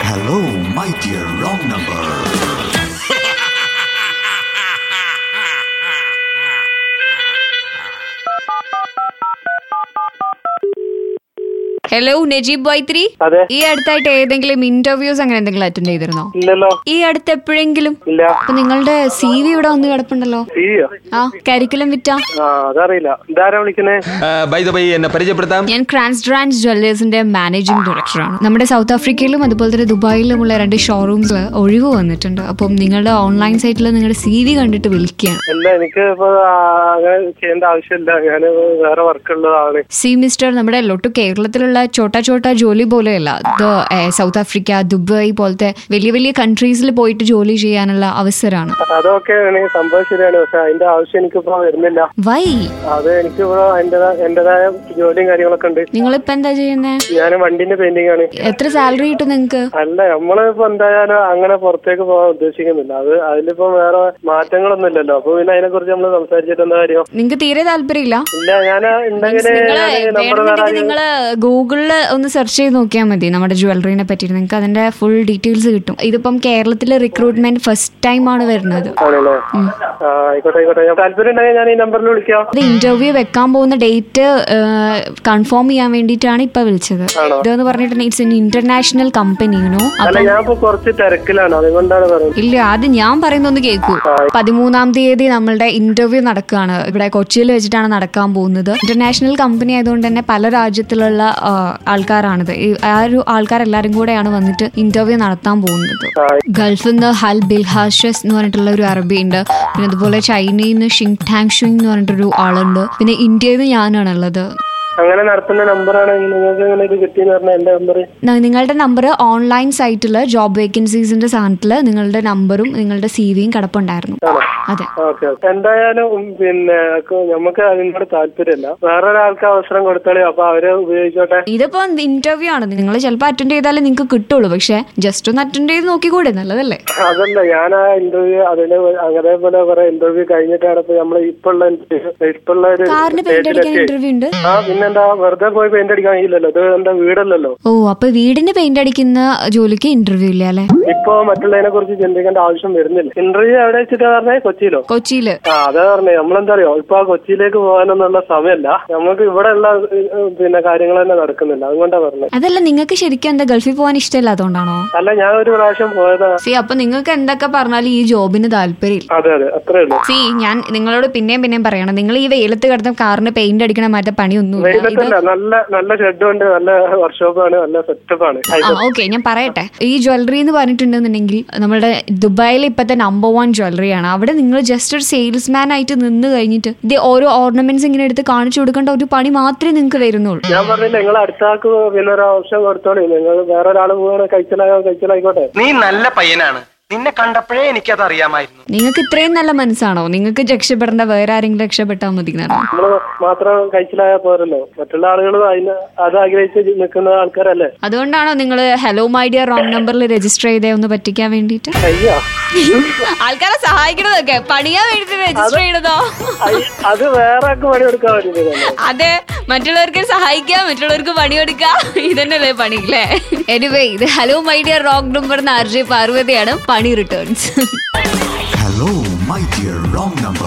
Hello, my dear wrong number. Hello Najeeb വൈത്രി അതെ ഈ അടുത്തായിട്ട് ഏതെങ്കിലും ഇന്റർവ്യൂസ് അങ്ങനെ എന്തെങ്കിലും അറ്റൻഡ് ചെയ്തിരുന്നോ ഇല്ലല്ലോ ഈ അടുത്ത് എപ്പോഴെങ്കിലും ഇല്ല അപ്പൊ നിങ്ങളുടെ സി വി ഇവിടെ വന്ന് കിടപ്പുണ്ടല്ലോ ചെയ്യോ ആ കരിക്കുലം വിറ്റ ആ അതറിയില്ല ഇതാരാ വിളിക്കുന്നേ ബൈ ദ ബൈ എന്നെ പരിചയപ്പെടുത്താം ഞാൻ ക്രാൻസ്ഡ്രാൻസ് ജ്വല്ലേഴ്സിന്റെ മാനേജിംഗ് ഡയറക്ടറാണ് നമ്മുടെ സൗത്ത് ആഫ്രിക്കയിലും അതുപോലെ തന്നെ ദുബായിലുമുള്ള രണ്ട് ഷോറൂംസ് ഒഴിവ് വന്നിട്ടുണ്ട് അപ്പം നിങ്ങളുടെ ഓൺലൈൻ സൈറ്റിൽ നിങ്ങളുടെ സി വി കണ്ടിട്ട് വിളിക്കുകയാണ് അല്ല എനിക്ക് ഇപ്പൊ ആ, അങ്ങനെ ചെയ്യേണ്ട ആവശ്യമില്ല ഞാൻ വേറെ വർക്കുള്ളതാണ് സി മിസ്റ്റർ നമ്മുടെ ലൊട്ടു കേരളത്തിലുള്ള ചോട്ട ചോട്ട ജോലി പോലെയല്ല ഇത് ഏഹ്, സൗത്ത് ആഫ്രിക്ക ദുബായ് പോലത്തെ വലിയ വലിയ കൺട്രീസിൽ പോയിട്ട് ജോലി ചെയ്യാനുള്ള അവസരമാണ് അതൊക്കെ സംഭവം ശരിയാണ് പക്ഷെ അതിന്റെ ആവശ്യം എനിക്കിപ്പോ വരുന്നില്ല വൈ അത് എനിക്കിപ്പോ എന്റെ എന്റേതായ ജോലിയും കാര്യങ്ങളൊക്കെ ഉണ്ട് നിങ്ങളിപ്പോ എന്താ ചെയ്യുന്നത് ഞാൻ വണ്ടിന്റെ പെയിന്റിംഗ് ആണ് എത്ര സാലറി കിട്ടും നിങ്ങക്ക് അല്ല നമ്മളിപ്പോ എന്തായാലും അങ്ങനെ പുറത്തേക്ക് പോകാൻ ഉദ്ദേശിക്കുന്നില്ല അത് അതിലിപ്പോ വേറെ മാറ്റങ്ങളൊന്നും ഇല്ലല്ലോ അപ്പൊ പിന്നെ അതിനെ കുറിച്ച് നമ്മൾ സംസാരിച്ചിട്ട് എന്താ കാര്യം നിങ്ങക്ക് തീരെ താല്പര്യമില്ല ഇല്ല ഞാൻ ഉണ്ടെങ്കിൽ നിങ്ങള് നമ്പർ വേറെ വേണമെന്നുണ്ടെങ്കിൽ നിങ്ങള് ഗൂഗിളിൽ ഒന്ന് സെർച്ച് ചെയ്ത് നോക്കിയാൽ മതി നമ്മുടെ ജ്വല്ലറിനെ പറ്റിയിട്ട് നിങ്ങൾക്ക് അതിന്റെ ഫുൾ ഡീറ്റെയിൽസ് കിട്ടും ഇതിപ്പം കേരളത്തിലെ റിക്രൂട്ട്മെന്റ് ഫസ്റ്റ് ടൈം ആണ് വരുന്നത് ആണല്ലേ ആ, ആയിക്കോട്ടെ ആയിക്കോട്ടെ താല്പര്യം ഉണ്ടെങ്കിൽ ഞാൻ ഈ നമ്പറിൽ വിളിക്കാം ഇത് ഇന്റർവ്യൂ വെക്കാൻ പോകുന്ന ഡേറ്റ് കൺഫേം ചെയ്യാൻ വേണ്ടിയിട്ടാണ് ഇപ്പൊ വിളിച്ചത് ഇതെന്ന് പറഞ്ഞിട്ടുണ്ടെങ്കിൽ it's an international company you know അല്ല ഞാൻ ഇപ്പൊ കുറച്ച് തിരക്കിലാണ് അതുകൊണ്ടാണ് പറയുന്നത് ഇല്ല അത് ഞാൻ പറയുന്നൊന്ന് കേൾക്കൂ പതിമൂന്നാം തീയതി നമ്മളുടെ ഇന്റർവ്യൂ നടക്കുകയാണ് ഇവിടെ കൊച്ചിയിൽ വെച്ചിട്ടാണ് നടക്കാൻ പോകുന്നത് ഇന്റർനാഷണൽ കമ്പനി ആയതുകൊണ്ട് തന്നെ പല രാജ്യത്തിലുള്ള ആ, ആൾക്കാരാണിത് ഈ ആ ഒരു ആൾക്കാരെല്ലാരും കൂടെയാണ് വന്നിട്ട് ഇന്റർവ്യൂ നടത്താൻ പോകുന്നത് ഗൾഫിൽ നിന്ന് ഹൽ ബിൽഹാഷസ് എന്ന് പറഞ്ഞിട്ടുള്ള ഒരു അറബി ഉണ്ട് പിന്നെ അതുപോലെ ചൈനയിൽ നിന്ന് ഷിങ് ടാങ് ഷുങ് എന്ന് പറഞ്ഞിട്ടൊരു ആളുണ്ട് പിന്നെ ഇന്ത്യയിൽ നിന്ന് ഞാനാണുള്ളത് അങ്ങനെ നടത്തുന്ന നമ്പറാണ് നിങ്ങൾക്ക് എങ്ങനെ ഇത് കിട്ടിയെന്ന് പറഞ്ഞ എന്റെ നമ്പർ ന- നിങ്ങളുടെ നമ്പർ ഓൺലൈൻ സൈറ്റിൽ ജോബ് വേക്കൻസീസിന്റെ സാധനത്തിൽ നിങ്ങളുടെ നമ്പറും നിങ്ങളുടെ സി വിയും കിടപ്പുണ്ടായിരുന്നു അതെ ഓക്കെ ഓക്കെ എന്തായാലും ഉം, പിന്നെ ക- നമുക്ക് അതിനോട് താല്പര്യമില്ല വേറൊരാൾക്ക് അവസരം കൊടുത്താലേ അപ്പൊ അവരെ ഉപയോഗിച്ചോട്ടെ ഇതിപ്പോ ഇന്റർവ്യൂ ആണ് നിങ്ങൾ ചിലപ്പോൾ അറ്റൻഡ് ചെയ്താലേ നിങ്ങൾക്ക് കിട്ടുള്ളൂ പക്ഷെ ജസ്റ്റ് ഒന്ന് അറ്റൻഡ് ചെയ്ത് നോക്കിക്കൂടെ നല്ലതല്ലേ അതല്ല ഞാൻ ആ ഇന്റർവ്യൂ അതിന് അതേപോലെ കുറെ ഇന്റർവ്യൂ കഴിഞ്ഞിട്ടാണ് ഇപ്പൊ നമ്മൾ ഇപ്പൊ ഉള്ള ഇപ്പൊ ഉള്ള ഒരു കാറിന് പെയിന്റ് അടിക്കാൻ സ്റ്റേജിലെത്തി ഇന്റർവ്യൂ ഉണ്ട് ആ പിന്നെന്താ വെറുതെ പോയി പെയിന്റ് അടിക്കാൻ കഴിയില്ലല്ലോ ഇത് എന്താ വീടല്ലല്ലോ ഓ അപ്പൊ വീടിന് പെയിന്റ് അടിക്കുന്ന ജോലിക്ക് ഇന്റർവ്യൂ ഇല്ല അല്ലെ ഇപ്പൊ മറ്റുള്ളതിനെ കുറിച്ച് ചിന്തിക്കേണ്ട ആവശ്യം വരുന്നില്ല ഇന്റർവ്യൂ എവിടെ വെച്ചിട്ടാ പറഞ്ഞേ കൊച്ചിയിലോ കൊച്ചിയില് ആ അതാ പറഞ്ഞേ നമ്മളെന്താ അറിയോ ഇപ്പൊ ആ കൊച്ചിയിലേക്ക് പോകാനൊന്നുള്ള സമയമല്ല നമുക്ക് ഇവിടെ ഉള്ള ഏഹ്, പിന്നെ കാര്യങ്ങൾ തന്നെ നടക്കുന്നില്ല അതുകൊണ്ടാ പറഞ്ഞത് അതല്ല നിങ്ങൾക്ക് ശരിക്കും എന്താ ഗൾഫിൽ പോകാൻ ഇഷ്ടമില്ല അതുകൊണ്ടാണോ അല്ല ഞാൻ ഒരു പ്രാവശ്യം പോയതാ സി അപ്പൊ നിങ്ങൾക്ക് എന്തൊക്കെ പറഞ്ഞാലും ഈ ജോബിന് താല്പര്യമില്ല അതെ അതെ അത്രേ ഉള്ളൂ സി ഞാൻ നിങ്ങളോട് പിന്നെയും പിന്നെയും പറയണം നിങ്ങൾ ഈ വെയിലത്ത് കിടന്ന കാറിന് പെയിന്റ് അടിക്കണ മറ്റേ പണിയൊന്നുമില്ല ഇത് വെയിലത്തല്ല നല്ല നല്ല ഷെഡും ഉണ്ട് നല്ല വർക്ക്ഷോപ്പാണ് നല്ല സെറ്റപ്പ് ആണ് ആ ഓക്കെ ഞാൻ പറയട്ടെ ഈ ജ്വല്ലറി എന്ന് പറഞ്ഞിട്ടുണ്ടെന്നുണ്ടെങ്കിൽ നമ്മുടെ ദുബായിൽ ഇപ്പോഴത്തെ നമ്പർ വൺ ജ്വല്ലറിയാണ് അവിടെ നിങ്ങൾ ജസ്റ്റ് ഒരു സെയിൽസ്മാൻ ആയിട്ട് നിന്ന് കഴിഞ്ഞിട്ട് ഇത് ഓരോ ഓർണമെന്റ്സ് ഇങ്ങനെ എടുത്ത് കാണിച്ചു കൊടുക്കേണ്ട ഒരു പണി മാത്രമേ നിങ്ങൾക്ക് വരുന്നുള്ളൂ ഞാൻ പറഞ്ഞില്ല നിങ്ങൾ അടുത്ത ആൾക്ക് പിന്നെ ഒരു ഓപ്ഷൻ കൊടുത്തോളി നിങ്ങൾ വേറെ ഒരാൾ പോവാണ് കഴിച്ചലായോ കഴിച്ചലായിക്കോട്ടെ നീ നല്ല പയ്യനാണ് നിന്നെ കണ്ടപ്പോഴേ എനിക്കത് അറിയാമായിരുന്നു നിങ്ങൾക്ക് ഇത്രയും നല്ല മനസ്സാണോ നിങ്ങൾക്ക് രക്ഷപ്പെടേണ്ട വേറെ ആരെങ്കിലും രക്ഷപ്പെട്ടാൽ മതി എന്നാണോ നമ്മൾ മാത്രം കഴിച്ചലായാൽ പോരല്ലോ മറ്റുള്ള ആളുകളും അതിന് അത് ആഗ്രഹിച്ച് നിൽക്കുന്ന ആൾക്കാരല്ലേ അതുകൊണ്ടാണോ നിങ്ങൾ ഹലോ മൈ ഡിയർ റോങ് നമ്പറിൽ രജിസ്റ്റർ ചെയ്തേ ഒന്ന് പറ്റിക്കാൻ വേണ്ടിയിട്ട് അയ്യോ ആൾക്കാരെ സഹായിക്കണതൊക്കെ പണിയാൻ വേണ്ടിട്ട് രജിസ്റ്റർ ചെയ്യണതോ അയ്- അത് വേറെ ആൾക്ക് പണി കൊടുക്കാൻ വേണ്ടിയിട്ടല്ലേ അതെ മറ്റുള്ളവർക്ക് സഹായിക്കാം മറ്റുള്ളവർക്ക് പണിയെടുക്കാം ഇതന്നെയല്ലേ പണി അല്ലേ എനിവേ ഇത് hello my dear wrong number R J പാർവതിയാണ് പണി returns Hello, my dear wrong number.